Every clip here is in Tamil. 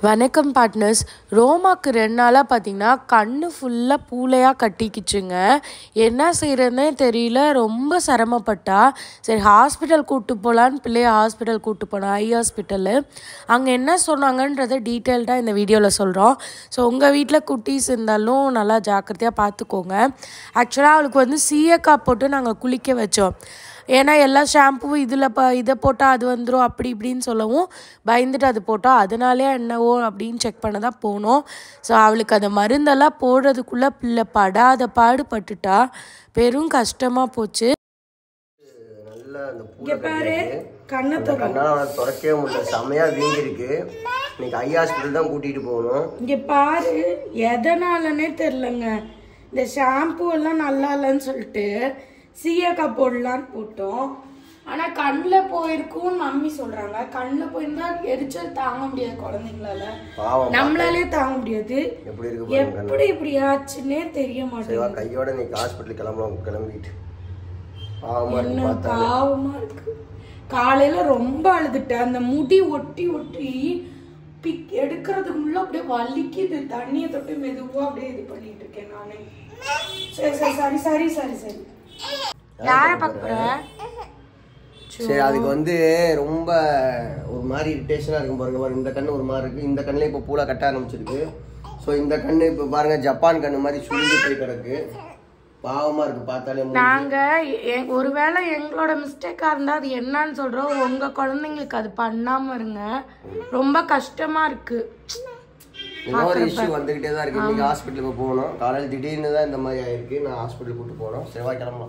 வணக்கம் பார்ட்னர்ஸ் ரோமாக்கு ரெண்டு நாளாக பார்த்தீங்கன்னா கண்ணு ஃபுல்லாக பூளையாக கட்டிக்கிச்சுங்க என்ன செய்கிறதுனே தெரியல ரொம்ப சிரமப்பட்டா சரி ஹாஸ்பிட்டல் கூப்பிட்டு போகலான்னு பிள்ளைய ஹாஸ்பிட்டல் கூப்பிட்டு போனோம் ஐ ஹாஸ்பிட்டலு அங்கே என்ன சொன்னாங்கன்றதை டீட்டெயில்டாக இந்த வீடியோவில் சொல்கிறோம் ஸோ உங்கள் வீட்டில் குட்டீஸ் இருந்தாலும் நல்லா ஜாக்கிரதையாக பார்த்துக்கோங்க ஆக்சுவலாக அவளுக்கு வந்து சீயக்காய் போட்டு நாங்கள் குளிக்க வச்சோம் ஏன்னா எல்லா ஷாம்புவும் இதில் ப இதை போட்டால் அது வந்துடும் அப்படி இப்படின்னு சொல்லவும் பயந்துட்டு அது போட்டோம் அதனாலே என்னவோ அப்படின்னு செக் பண்ண தான் போனோம் ஸோ அவளுக்கு அந்த மருந்தெல்லாம் போடுறதுக்குள்ளே பிள்ளை படாத பாடு பட்டுட்டா பெரும் கஷ்டமாக போச்சு நல்லா அந்த பூனை கட்டிருக்கு. கண்ணை அந்த கண்ணால அவளை திறக்கவே முடியல செமையா வீங்கி இருக்கு இன்னைக்கு ஐ ஹாஸ்பிட்டல் தான் கூட்டிட்டு போகணும் இங்கே பாரு எதனாலனே தெரிலங்க இந்த ஷாம்பு எல்லாம் நல்லா இல்லைன்னு சொல்லிட்டு சீயக்காய் போடலான்னு போட்டோம் ஆனால் கண்ணில் போயிருக்கும்னு மம்மி சொல்கிறாங்க கண்ணில் போயிருந்தா எரிச்சல் தாங்க முடியாது குழந்தைங்களால பாவம் நம்மளாலே தாங்க முடியாது எப்படி இருக்கு பாருங்க எப்படி இப்படி ஆச்சுன்னே தெரிய மாட்டேங்குது சரிவா கையோட இன்னைக்கு ஹாஸ்பிட்டல் கிளம்பலாம் கிளம்பிட்டு பாவமா இருக்கு என்ன பார்த்தா பாவமா இருக்கு காலையில ரொம்ப அழுதுட்டேன் அந்த முடி ஒட்டி ஒட்டி பிக் எடுக்கிறதுக்குள்ள அப்படியே வலிக்குது தண்ணியை தொட்டு மெதுவா அப்படியே இது பண்ணிட்டு இருக்கேன் நானே சரி சரி சரி சரி சரி சரி யார பாக்குற சரி அதுக்கு வந்து ரொம்ப ஒரு மாதிரி இரிட்டேஷனா இருக்கும் பாருங்க பாருங்க இந்த கண்ணு ஒரு மாதிரி இருக்கு இந்த கண்ணுல இப்போ பூலா கட்ட ஆரம்பிச்சிருக்கு ஸோ இந்த கண்ணு இப்போ பாருங்க ஜப்பான் கண்ணு மாதிரி சுருங்கி போய் கிடக்கு பாவமா இருக்கு பார்த்தாலே மூஞ்சி. நாங்க எ- ஒருவேளை எங்களோட மிஸ்டேக்கா இருந்தா அது என்னன்னு சொல்றோம் உங்க குழந்தைங்களுக்கு அது பண்ணாம இருங்க ரொம்ப கஷ்டமா இருக்கு ஏதோ ஒரு இஷ்யூ வந்துகிட்டே தான் இருக்கு இன்னைக்கு ஹாஸ்பிட்டலுக்கு போகணும் காலையில் திடீர்னு தான் இந்த மாதிரி ஆயிருக்கு நான் ஹாஸ்பிட்டல் கூட்டு போகணும் செவ்வாய் கிளம்பலாம்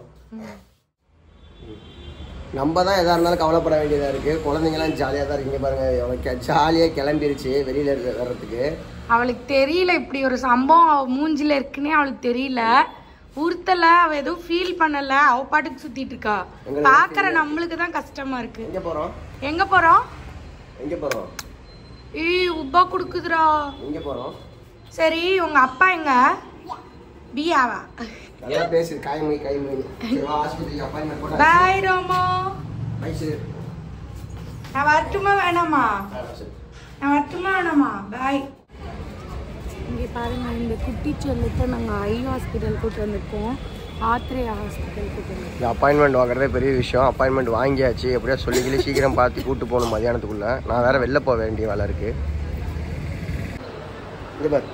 நம்ம தான் எதா இருந்தாலும் கவலைப்பட வேண்டியதா இருக்கு குழந்தைங்கலாம் ஜாலியாக தான் இருக்கு இங்க பாருங்க எவ்வளோ ஜாலியாக கிளம்பிருச்சு வெளியில இருக்க- வர்றதுக்கு அவளுக்கு தெரியல இப்படி ஒரு சம்பவம் அவ மூஞ்சில இருக்குன்னே அவளுக்கு தெரியல உறுத்தல அவ எதுவும் ஃபீல் பண்ணல அவ பாட்டுக்கு சுத்திட்டு இருக்கா பாக்குற நம்மளுக்கு தான் கஷ்டமா இருக்கு எங்கே போகிறோம் எங்க போறோம் எங்கே போகிறோம் ஏய் உப்பா குடுக்குதுடா எங்கே போகிறோம் சரி உங்க அப்பா எங்க பியாவா நல்லா பேசுது காய்மொழி காய்மொழி சரி வா ஹாஸ்பிட்டலுக்கு அப்பாயின்மெண்ட் போட்டு பாய் ரோமோ வயசு நான் வரட்டுமா வேணாமா நான் வரட்டுமா வேணாமா பாய் இங்கே பாருங்க இந்த குட்டி செல்லத்தை நாங்கள் ஐ ஹாஸ்பிட்டல் கூட்டு வந்திருக்கோம் ஆத்ரேயா ஹாஸ்பிட்டல் கூட்டு வந்திருக்கோம் இந்த அப்பாயின்மெண்ட் வாங்குறதே பெரிய விஷயம் அப்பாயின்மெண்ட் வாங்கியாச்சு எப்படியா சொல்லி கிளி சீக்கிரம் பார்த்து கூட்டு போகணும் மதியானத்துக்குள்ள நான் வேற வெளில போக வேண்டிய வேலை இருக்கு இங்க பாரு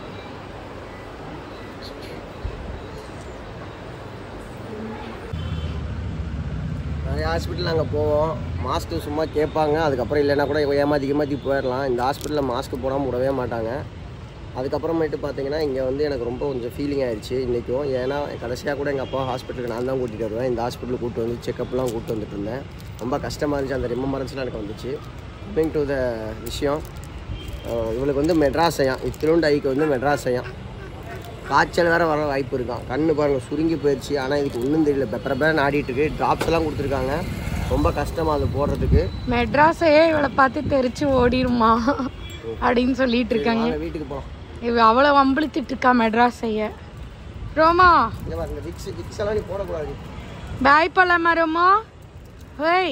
நிறைய ஹாஸ்பிட்டல் நாங்கள் போவோம் மாஸ்க்கு சும்மா கேட்பாங்க அதுக்கப்புறம் இல்லைன்னா கூட ஏமாற்றி ஏமாற்றி போயிடலாம் இந்த ஹாஸ்பிட்டலில் மாஸ்க் போடாமல் விடவே மாட்டாங்க அதுக்கப்புறமேட்டு பார்த்தீங்கன்னா இங்கே வந்து எனக்கு ரொம்ப கொஞ்சம் ஃபீலிங் ஆயிடுச்சு இன்றைக்கும் ஏன்னா கடைசியாக கூட எங்கள் அப்பா ஹாஸ்பிட்டலுக்கு நான் தான் கூட்டிகிட்டு வருவேன் இந்த ஹாஸ்பிட்டலுக்கு கூட்டு வந்து செக்கப்லாம் கூட்டு வந்துட்டு இருந்தேன் ரொம்ப கஷ்டமாக இருந்துச்சு அந்த ரிமம்பரன்ஸ்லாம் எனக்கு வந்துச்சு கமிங் டு த விஷயம் அஹ் இவளுக்கு வந்து மெட்ராஸையாம் இத்திலுண்டு ஐக்கு வந்து மெட்ராஸையாம் காய்ச்சல் வேறு வர வாய்ப்பு இருக்கான் கண்ணு பாருங்கள் சுருங்கி போயிடுச்சு ஆனால் இதுக்கு ஒன்றும் தெரியல பெப்பர பேர் ஆடிட்டு இருக்கு ட்ராப்ஸ் எல்லாம் கொடுத்துருக்காங்க ரொம்ப கஷ்டமாக அது போடுறதுக்கு மெட்ராஸையே இவளை பார்த்து தெரிச்சு ஓடிருமா அப்படின்னு சொல்லிட்டு இருக்காங்க வாங்க வீட்டுக்கு போகலாம் இவ அவ்வளோ வம்பிழுத்திட்டு இருக்கா மெட்ராஸைய ரோமா இங்கே பாருங்க விக்ஸ் விக்ஸ் எல்லாம் நீ போடக்கூடாது பாய் போலாமா ரோமா ஓய்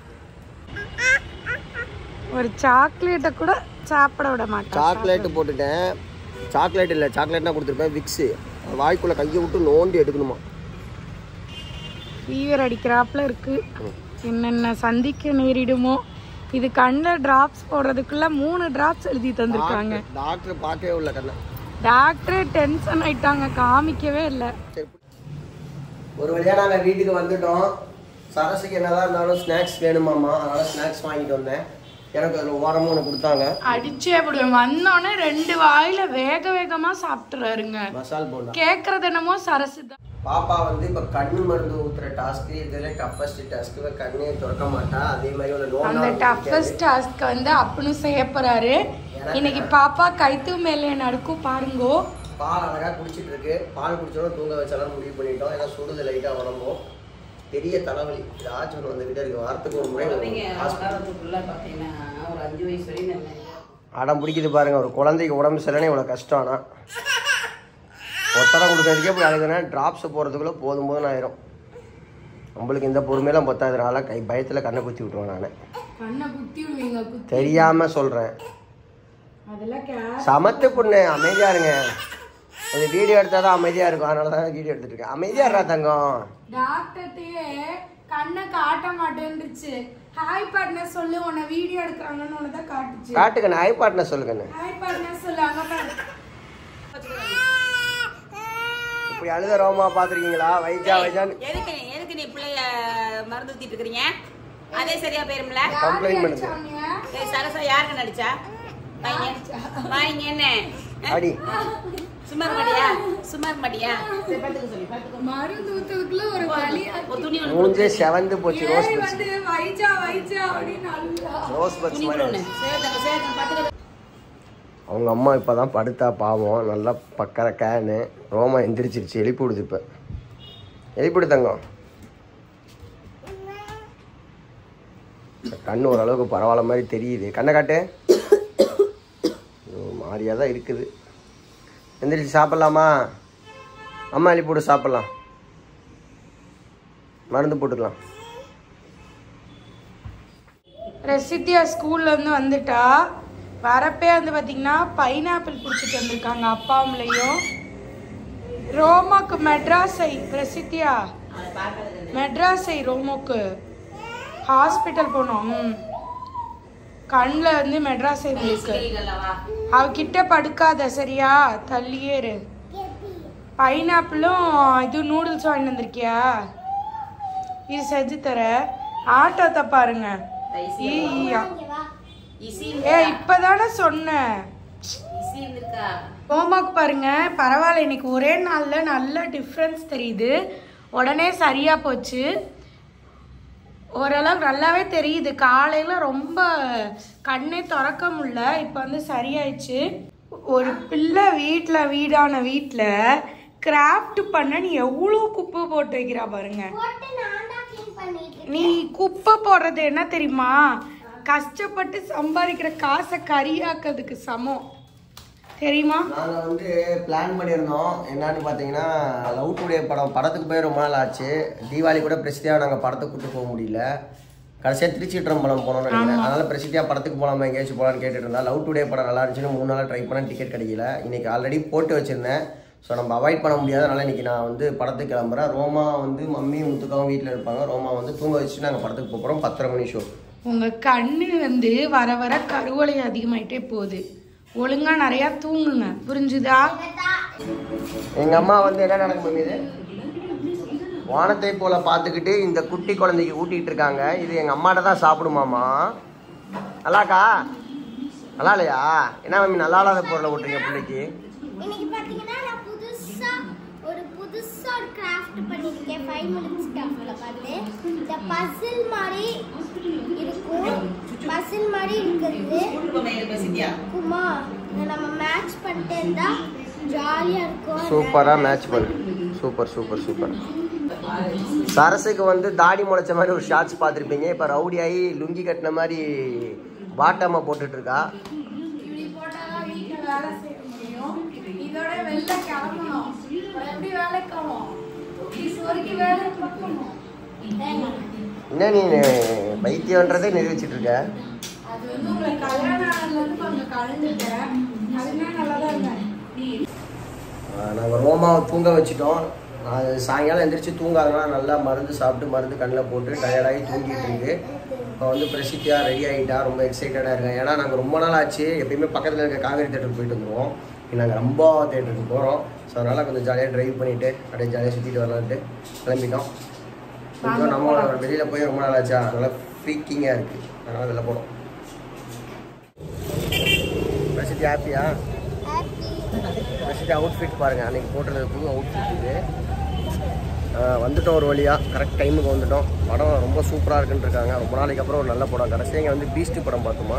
ஒரு சாக்லேட்டை கூட சாப்பிட விட மாட்டா சாக்லேட்டு போட்டுட்டேன் சாக்லேட் இல்லை சாக்லேட்னா கொடுத்துருப்பேன் விக்ஸு வாய்க்குள்ளே கையை விட்டு நோண்டி எடுக்கணுமா ஃபீவர் அடிக்கிறாப்புல இருக்கு என்னென்ன சந்திக்க நேரிடுமோ இது கண்ணில் டிராப்ஸ் போடுறதுக்குள்ள மூணு டிராப்ஸ் எழுதி தந்திருக்காங்க டாக்டர் பார்க்கவே இல்லை கண்ணை டாக்டரே டென்ஷன் ஆயிட்டாங்க காமிக்கவே இல்லை சரி. ஒரு வழியாக நாங்கள் வீட்டுக்கு வந்துட்டோம் சரஸுக்கு என்னதான் இருந்தாலும் ஸ்நாக்ஸ் வேணுமாம்மா அதனால் ஸ்நாக்ஸ் வாங்கிட்டு வந்தேன் எனக்கு அதில் ஓரமும் ஒன்று கொடுத்தாங்க அடிச்சே விடுவேன் வந்தோடனே ரெண்டு வாயில வேக வேகமா சாப்பிட்டுறாருங்க மசால் போண்டா கேக்குறது என்னமோ சரசு தான் பாப்பா வந்து இப்போ கண்ணு மருந்து ஊத்துற டாஸ்க்கு இதில் டஃபஸ்ட் டாஸ்க்கு கண்ணே திறக்க மாட்டா அதே மாதிரி ஒரு அந்த நோண்டா டஃபஸ்ட் டாஸ்க் வந்து அப்பனும் செய்ய போறாரு இன்னைக்கு பாப்பா கைத்து மேலே நடுக்கும் பாருங்கோ பால் அழகாக குடிச்சிட்டு இருக்கு பால் குடிச்சோட தூங்க வச்சாலும் முடிவு பண்ணிட்டோம் ஏன்னா சுடுது லைட்டாக உடம்பும் பெரிய தலைவலி ஏதாச்சும் ஒன்று வந்துக்கிட்டே இருக்கு வாரத்துக்கு ஒரு முறை hospital. வளர்றதுக்குள்ள பார்த்தீங்கன்னா ஒரு அஞ்சு வயசு வரையும் நல்லா அடம் பிடிக்குது பாருங்க ஒரு குழந்தைக்கு உடம்பு சரியில்லைன்னு இவ்வளோ கஷ்டம் ஆனால் ஒத்தடம் கொடுக்கறதுக்கே போய் அழுதுனா ட்ராப்ஸ் போகிறதுக்குள்ளே போதும் போதும் ஆயிரும் நம்மளுக்கு இந்த பொறுமையெல்லாம் பத்தாதனால கை பயத்தில் கண்ணை குத்தி விட்ருவேன் நான் கண்ணை குத்தி விடுவீங்க குத்தி தெரியாமல் சொல்கிறேன் அதெல்லாம் கே சமத்து பொண்ணு அமைதியா இருங்க இந்த வீடியோ எடுத்தால் தான் அமைதியா இருக்கும் அதனால தான் வீடியோ எடுத்துட்டு இருக்கேன் அமைதியா இருடா தங்கம் டாக்டர்கிட்டயே கண்ணை காட்ட மாட்டேன்ருச்சு ஹாய் பார்ட்னர் சொல்லு உன்னை வீடியோ எடுக்கிறாங்கன்னு உன்னை தான் காட்டுச்சு காட்டுக்கண்ணு ஐபாட்ன சொல்லுங்கண்ணு ஹாய் பார்ட்னர் சொல்லு அங்க பாரு இப்படி அழுத ரோமா பாத்திருக்கீங்களா வைஜா வைஜான்னு எதுக்கு நீ எதுக்கு நீ பிள்ளைய மருந்து ஊத்திட்டு இருக்கிறீங்க அதே சரியா போயிரும்ல கம்ப்ளைண்ட் பண்ணுது ஏய், சரசா யாருக்கு நடிச்சா பையன் வாங்க என்ன அடி சுமார் மாட்டியா சுமார் மாட்டியா சரி படுத்துக்க சொல்லி படுத்துக்க மருந்து ஊத்துறதுக்குள்ள ஒரு வழி ஒரு துணி ஒன்று மூஞ்சே செவந்து போச்சு ரோஸ் ஏய் பட்ஸ் வந்து வைஜா வைஜா அப்படின்னு அழுதா. ரோஸ் பட்ஸ் துணி மாதிரி ஒன்று சேர்த்து சேர்த்து படுத்துக்க அவங்க அம்மா இப்போ தான் படுத்தா பாவம் நல்லா பக்கற கேனு ரோமா எந்திரிச்சிருச்சு எழுப்பி விடுது இப்போ எழுப்பிடு தங்கம் கண்ணு ஓரளவுக்கு பரவாயில்ல மாதிரி தெரியுது கண்ணை காட்டு மாதிரியாக தான் இருக்குது எந்திரிச்சு சாப்பிட்லாமா அம்மா எழுப்பி விடு சாப்பிட்லாம் மருந்து போட்டுக்கலாம் ரெசித்தியா ஸ்கூல்ல இருந்து வந்துட்டா வரப்பே வந்து பாத்தீங்கன்னா பைனாப்பிள் குடிச்சிட்டு வந்திருக்காங்க அப்பாவும்லையும் ரோமாக்கு மெட்ராஸை பிரசித்தியா மெட்ராஸை ரோமோக்கு ஹாஸ்பிட்டல் போனோம் ம். கண்ணுல வந்து மெட்ராஸை இருக்கு அவகிட்ட படுக்காத சரியா தள்ளியே இரு பைனாப்பிளும் இது நூடுல்ஸ் வாங்கிட்டு வந்திருக்கியா இது செஞ்சு தர ஆட்டோத்தை பாருங்க ஈயா. இசி ஏ இப்பதானே சொன்னேன் இசி இருந்திருக்கா ஹோம்ஒர்க் பாருங்க பரவாயில்ல இன்னைக்கு ஒரே நாள்ல நல்ல டிஃப்ரென்ஸ் தெரியுது உடனே சரியா போச்சு ஓரளவுக்கு நல்லாவே தெரியுது காலையில ரொம்ப கண்ணே திறக்க முடியல இப்போ வந்து சரியாயிடுச்சு ஒரு பிள்ளை வீட்டில் வீடான வீட்டில் கிராஃப்ட் பண்ண நீ எவ்வளோ குப்பை போட்டு வைக்கிறா பாருங்க நீ குப்பை போடுறது என்ன தெரியுமா கஷ்டப்பட்டு சம்பாதிக்கிற காசை கரியாக்கிறதுக்கு சமம் தெரியுமா நாங்கள் வந்து பிளான் பண்ணியிருந்தோம் என்னன்னு பார்த்தீங்கன்னா லவ் டுடே படம் படத்துக்கு போய் ரொம்ப நாள் ஆச்சு தீபாவளி கூட பிரசித்தியாக நாங்கள் படத்துக்கு கூட்டு போக முடியல கடைசியாக திருச்சிட்டம் படம் போனோம்னு நினைக்கிறேன் அதனால் பிரசித்தியாக படத்துக்கு போகலாமா எங்கேயாச்சும் போகலான்னு கேட்டுட்டு இருந்தா லவ் டுடே படம் நல்லா இருந்துச்சுன்னு மூணு நாளாக ட்ரை பண்ண டிக்கெட் கிடைக்கல இன்னைக்கு ஆல்ரெடி போட்டு வச்சிருந்தேன் ஸோ நம்ம அவாய்ட் பண்ண முடியாது அதனால் இன்னைக்கு நான் வந்து படத்துக்கு கிளம்புறேன் ரோமா வந்து மம்மியும் முத்துக்காவும் வீட்டில் இருப்பாங்க ரோமா வந்து தூங்க வச்சுட்டு நாங்கள் படத்துக்கு போக போகிறோம் பத்தரை மணி ஷோ உங்க கண்ணு வந்து வர வர கருவளை அதிகமாயிட்டே போகுது ஒழுங்கா நிறைய தூங்குங்க புரிஞ்சுதா எங்க அம்மா வந்து என்ன நடக்கும் மம்மி இது வானத்தை போல பார்த்துக்கிட்டு இந்த குட்டி குழந்தைக்கு ஊட்டிட்டு இருக்காங்க இது எங்க அம்மாட்ட தான் சாப்பிடுமாமா நல்லாக்கா நல்லா இல்லையா என்ன மம்மி நல்லா இல்லாத பொருளை ஊட்டுறீங்க பிள்ளைக்கு இன்னைக்கு பாத்தீங்கன்னா நான் புதுசா ஒரு புதுசா ஒரு கிராஃப்ட் பண்ணிருக்கேன் ஃபைவ் மினிட்ஸ் கிராஃப்ட்ல பார்த்து இந்த பசில் மாதிரி இருக்கும் பசில் மாதிரி இருக்கிறது சித்தியா குமா இதை நம்ம மேட்ச் பண்ணிட்டே இருந்தா ஜாலியா இருக்கும் சூப்பரா மேட்ச் பண்ணு சூப்பர் சூப்பர் சூப்பர் சரசுக்கு வந்து தாடி முளைச்ச மாதிரி ஒரு ஷார்ட்ஸ் பார்த்துருப்பீங்க இப்போ ரவுடி ஆகி லுங்கி கட்டின மாதிரி பாட்டாம போட்டுட்டு இருக்கா இப்படி போட்டாதான் வீட்டுல வேலை செய்ய முடியும் இதோட வெளில கிளம்பணும் அப்புறம் எப்படி வேலைக்கு ஆகும் இப்படி சொருக்கி வேலை பார்க்கணும் என்ன நீ பைத்தியன்றதே நிரூபிச்சிட்டு இருக்க அது வந்து உங்களை கல்யாணம் ஆனதுல இருந்து கொஞ்சம் கலந்துட்டேன் அதுனா நல்லா தான் இருந்தேன் நாங்கள் ரோமாவை தூங்க வச்சுட்டோம் அது சாயங்காலம் எந்திரிச்சு தூங்காதனால நல்லா மருந்து சாப்பிட்டு மருந்து கண்ணில் போட்டு டயர்டாகி தூங்கிட்டு இருக்கு இப்போ வந்து பிரசித்தியாக ரெடி ஆகிட்டா ரொம்ப எக்ஸைட்டடாக இருக்கேன் ஏன்னா நாங்கள் ரொம்ப நாள் ஆச்சு எப்பயுமே பக்கத்தில் இருக்க காவேரி தேட்டருக்கு போயிட்டு வந்துருவோம் இப்போ நாங்கள் ரொம்ப தேட்டருக்கு போகிறோம் ஸோ அதனால் கொஞ்சம் ஜாலியாக ட்ரைவ் பண்ணிவிட்டு அப்படியே ஜாலியாக சுற்றிட்டு வரலான்ட்டு கிளம்பிட்டோம் கொஞ்சம் நம்ம வெளியில் போய் ரொம்ப நாள் ஆச்சா அதனால் ஃப்ரீக்கிங்காக இருக்குது அதனால் வெளில போகிறோம் பிரசித்தி ஹாப்பியா ஃபஸ்ட்டு அவுட்ஃபிட் பாருங்கள் அன்றைக்கி போட்டிருந்த புது அவுட்ஃபிட் இது ஆஹ் வந்துட்டோம் ஒரு வழியாக கரெக்ட் டைமுக்கு வந்துட்டோம் படம் ரொம்ப சூப்பராக இருக்குன்னு இருக்காங்க ரொம்ப நாளைக்கு அப்புறம் ஒரு நல்ல படம் கடைசியாக இங்கே வந்து பீஸ்ட் படம் பார்த்தோமா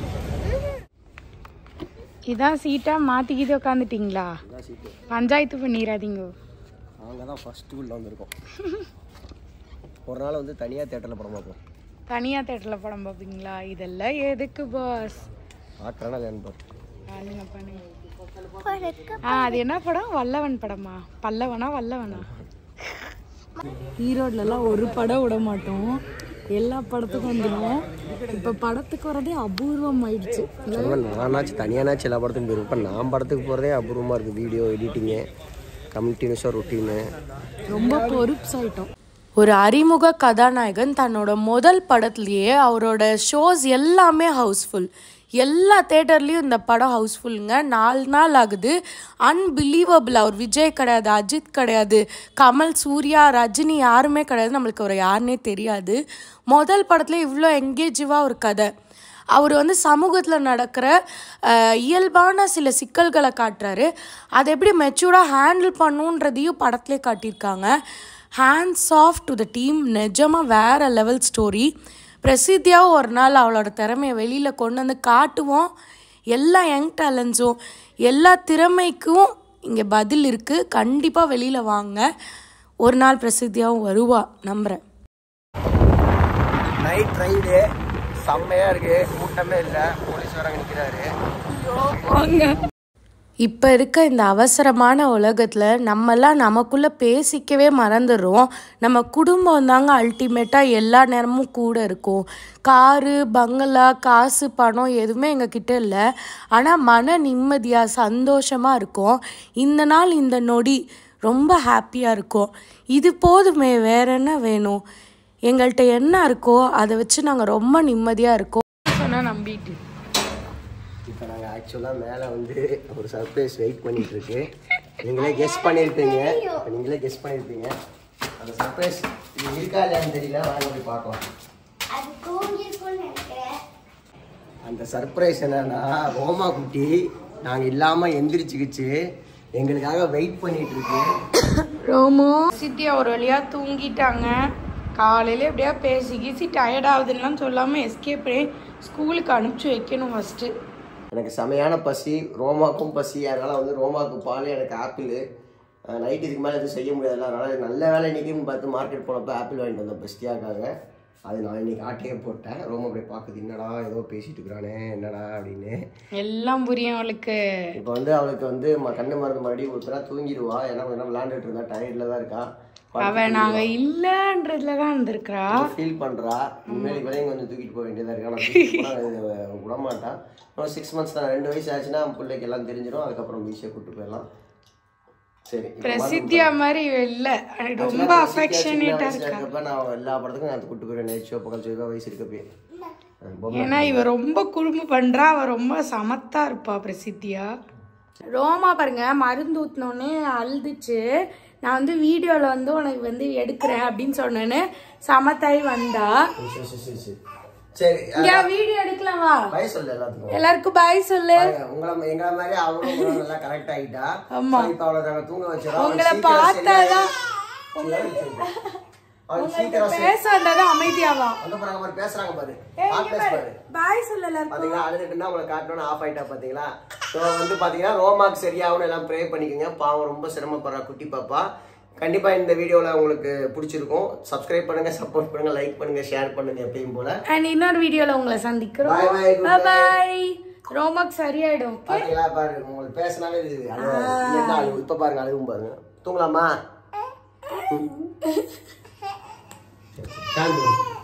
இதான் சீட்டா மாத்திக்கிட்டு உட்காந்துட்டீங்களா இதான் சீட்டு பஞ்சாயத்து பண்ணிடாதீங்க நாங்கள் தான் ஃபஸ்ட்டு உள்ள வந்திருக்கோம் ஒரு நாள் வந்து தனியாக தேட்டரில் படம் பார்ப்போம் தனியா தேட்டர்ல படம் பார்ப்பீங்களா இதெல்லாம் எதுக்கு பாஸ் பார்க்குறேன்னா இல்லைன்னு பாரு பாருங்க பண்ணுங்க ஆ அது என்ன படம் வல்லவன் படமா பல்லவனா வல்லவனா ஈரோட்லலாம் ஒரு படம் விட மாட்டோம் எல்லா படத்துக்கும் வந்துடுவோம் இப்போ படத்துக்கு வரதே அபூர்வம் ஆயிடுச்சு சொல்லுவேன் நானாச்சும் தனியானாச்சும் எல்லா படத்துக்கும் போயிருப்பேன் இப்போ நான் படத்துக்கு போகிறதே அபூர்வமாக இருக்குது வீடியோ எடிட்டிங்கு கண்டினியூஸாக ரொட்டீனு ரொம்ப பொறுப்ஸாயிட்டோம் ஒரு அறிமுக கதாநாயகன் தன்னோட முதல் படத்துலயே அவரோட ஷோஸ் எல்லாமே ஹவுஸ்ஃபுல் எல்லா தேட்டர்லேயும் இந்த படம் ஹவுஸ்ஃபுல்லுங்க நாலு நாள் ஆகுது அன்பிலீவபிள் அவர் விஜய் கிடையாது அஜித் கிடையாது கமல் சூர்யா ரஜினி யாருமே கிடையாது நம்மளுக்கு அவர் யாருன்னே தெரியாது முதல் படத்துல இவ்வளோ எங்கேஜிவாக ஒரு கதை அவர் வந்து சமூகத்தில் நடக்கிற அஹ், இயல்பான சில சிக்கல்களை காட்டுறாரு அதை எப்படி மெச்சூர்டாக ஹேண்டில் பண்ணுன்றதையும் படத்துலேயே காட்டியிருக்காங்க hands off to the team நிஜமாக வேற லெவல் ஸ்டோரி பிரசித்தியாவும் ஒரு நாள் அவளோட திறமையை வெளியில் கொண்டு வந்து காட்டுவோம் எல்லா யங் டேலண்ட்ஸும் எல்லா திறமைக்கும் இங்கே பதில் இருக்குது கண்டிப்பாக வெளியில் வாங்க ஒரு நாள் பிரசித்தியாவும் வருவா நம்புகிறேன் நைட் ரைடு செம்மையாக இருக்குது கூட்டமே இல்லை போலீஸ் வரங்க நிற்கிறாரு இப்போ இருக்க இந்த அவசரமான உலகத்தில் நம்மெல்லாம் நமக்குள்ளே பேசிக்கவே மறந்துடுறோம் நம்ம குடும்பம் தாங்க அல்டிமேட்டாக எல்லா நேரமும் கூட இருக்கும் காரு பங்களா காசு பணம் எதுவுமே எங்கள் கிட்ட இல்லை ஆனால் மன நிம்மதியாக சந்தோஷமாக இருக்கும் இந்த நாள் இந்த நொடி ரொம்ப ஹாப்பியாக இருக்கும் இது போதுமே வேற என்ன வேணும் எங்கள்கிட்ட என்ன இருக்கோ அதை வச்சு நாங்கள் ரொம்ப நிம்மதியாக இருக்கோம் சொன்னால் நம்பிட்டு இப்போ நாங்கள் ஆக்சுவலாக மேலே வந்து ஒரு சர்ப்ரைஸ் வெயிட் பண்ணிட்டு இருக்கு நீங்களே கெஸ் பண்ணியிருப்பீங்க இப்போ நீங்களே கெஸ் பண்ணியிருப்பீங்க அந்த சர்ப்ரைஸ் இது இருக்கா இல்லையான்னு தெரியல வாங்க போய் பார்க்கலாம் அது தூங்கிருக்கும்னு நினைக்கிறேன் அந்த சர்ப்ரைஸ் என்னன்னா ரோமா குட்டி நாங்கள் இல்லாமல் எந்திரிச்சுக்கிச்சு எங்களுக்காக வெயிட் பண்ணிட்டு இருக்கு ரோமோ சித்தியா ஒரு வழியா தூங்கிட்டாங்க காலையில எப்படியா பேசி கீசி டயர்ட் ஆகுதுலாம் சொல்லாம எஸ்கேப் பண்ணி ஸ்கூலுக்கு அனுப்பிச்சு வைக்கணும் ஃபர்ஸ்ட் எனக்கு செமையான பசி ரோமாக்கும் பசி அதனால் வந்து ரோமாவுக்கு பால் எனக்கு ஆப்பிள் நைட் இதுக்கு மேலே எதுவும் செய்ய முடியாதுல்ல அதனால் நல்ல வேலை இன்னைக்குன்னு பார்த்து மார்க்கெட் போனப்போ ஆப்பிள் வாங்கிட்டு வந்தேன் பெஸ்டியாக்காக அது நான் இன்னைக்கு ஆட்டையே போட்டேன் ரோமா அப்படியே பார்க்குது என்னடா ஏதோ பேசிட்டு இருக்கிறானே என்னடா அப்படின்னு எல்லாம் புரியும் அவளுக்கு இப்போ வந்து அவளுக்கு வந்து ம- கண்ணு மருந்து மறுபடியும் ஊற்றுனா தூங்கிடுவா ஏன்னா கொஞ்ச நேரம் விளாண்டுட்டு இருந்தா டயர்டில் தான் இருக்கா அவ நாங்க இல்லன்றதுல தான் இருந்திருக்கிறா ஃபீல் பண்ணுறா இனிமேல் இவளையும் கொஞ்சம் தூக்கிட்டு போக வேண்டியதாக இருக்கா நான் தூக்கிட்டு போனா இது விடமாட்டான் இன்னும் சிக்ஸ் மந்த்ஸ் தான் ரெண்டு வயசு ஆச்சுன்னா பிள்ளைக்கு எல்லாம் தெரிஞ்சிடும் அதுக்கப்புறம் ஈஸியாக கூப்பிட்டு போயிடலாம் சரி இப்ப பிரசித்தியா மாதிரி இவ இல்ல ரொம்ப அஃபெக்ஷனேட்டா இருக்கா இருக்கப்ப நான் எல்லா படத்துக்கும் நான் கூட்டு போயிடுவேன் நைட் ஷோ பகல் ஷோ வயசு இருக்கப்பே ஏன்னா இவ ரொம்ப குறும்பு பண்றா அவ ரொம்ப சமத்தா இருப்பா பிரசித்தியா ரோமா பாருங்க மருந்து ஊத்தினோடனே அழுதுச்சு நான் வந்து வீடியோல வந்து உனக்கு வந்து எடுக்கிறேன் அப்படின்னு சொன்னேன்னு சமத்தாய் வந்தா சரி சரி சரி சரி சரி இங்க வீடியோ எடுக்கலாம் வா பய சொல்லு எல்லாத்துக்கும் எல்லாருக்கும் பாய் சொல்லு பாருங்க, உங்களை எங்களை மாதிரி அவளும் உங்களும் நல்லா கரெக்ட் ஆகிட்டா ஆமா. இப்போ அவளை நாங்கள் தூங்க வச்சிடறோம் உங்களை பார்த்தாதான் அவளுக்கு சீக்கிரம் சரி- பேச வந்தாதான் அமைதியாவா அங்க பாருங்க பாரு பேசுறாங்க பாரு ஆஃப் பேச பாரு பாய் சொல்லு எல்லாருக்கும் பாத்தீங்களா அழுதுட்டுனா உங்களை காட்டணும்னு ஆஃப் ஆயிட்டா பாத்தீங்களா ஸோ வந்து பாத்தீங்கன்னா ரோமாக்கு சரியாகணும் எல்லாம் ப்ரே பண்ணிக்கோங்க பாவம் ரொம்ப சிரமப்படுறா குட்டி பாப்பா கண்டிப்பா இந்த வீடியோல உங்களுக்கு பிடிச்சிருக்கும் சப்ஸ்கிரைப் பண்ணுங்க சப்போர்ட் பண்ணுங்க லைக் பண்ணுங்க ஷேர் பண்ணுங்க எப்பயும் போல அண்ட் இன்னொரு வீடியோல உங்களை சந்திக்கிறோம் Bye bye, good பாய் ரோமாக் சரியாயிடும் பாத்தீங்களா பாருங்க உங்களுக்கு பேசினாலே இது அது என்ன அழுவு இப்ப பாருங்க அழுவும் பாருங்க தூங்கலாமா ம். சரி, சரி. சாயந்தரம்.